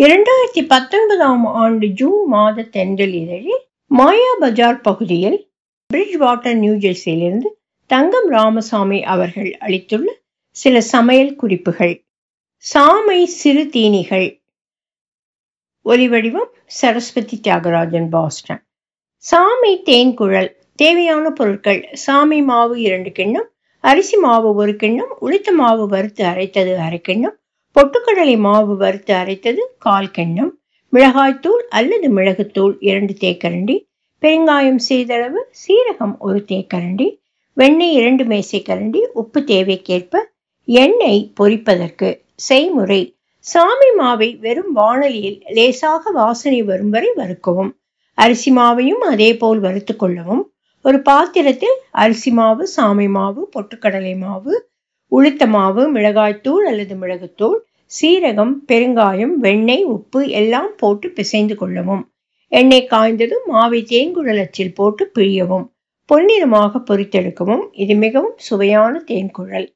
இரண்டாயிரத்தி பத்தொன்பதாம் ஆண்டு ஜூன் மாத தென்றல் இதழில் மாயா பஜார் பகுதியில் பிரிட்ஜ் வாட்டர் நியூ ஜெர்சியிலிருந்து தங்கம் ராமசாமி அவர்கள் அளித்துள்ள சில சமையல் குறிப்புகள் சாமை சிறு தீனிகள் ஒலிவடிவம் சரஸ்வதி தியாகராஜன் பாஸ்டன் சாமை தேன்குழல் தேவையான பொருட்கள் சாமை மாவு இரண்டு கிண்ணம் அரிசி மாவு ஒரு கிண்ணம் உளுத்த மாவு வறுத்து அரைத்தது அரை கிண்ணம் பொட்டுக்கடலை மாவு வறுத்து அரைத்தது கால் கிண்ணம் மிளகாய்த்தூள் அல்லது மிளகுத்தூள் இரண்டு தேக்கரண்டி பெருங்காயம் சிறிதளவு சீரகம் ஒரு தேக்கரண்டி வெண்ணெய் இரண்டு மேசைக்கரண்டி உப்பு தேவைக்கேற்ப எண்ணெய் பொரிப்பதற்கு செய்முறை சாமி மாவை வெறும் வாணலியில் லேசாக வாசனை வரும் வரை வறுக்கவும் அரிசி மாவையும் அதே போல் வறுத்து கொள்ளவும் ஒரு பாத்திரத்தில் அரிசி மாவு சாமை மாவு பொட்டுக்கடலை மாவு உளுத்த மாவு மிளகாய்த்தூள் அல்லது மிளகுத்தூள் சீரகம் பெருங்காயம் வெண்ணெய் உப்பு எல்லாம் போட்டு பிசைந்து கொள்ளவும் எண்ணெய் காய்ந்ததும் மாவை தேன்குழல் அச்சில் போட்டு பிழியவும் பொன்னிறமாக பொரித்தெடுக்கவும் இது மிகவும் சுவையான தேன்குழல்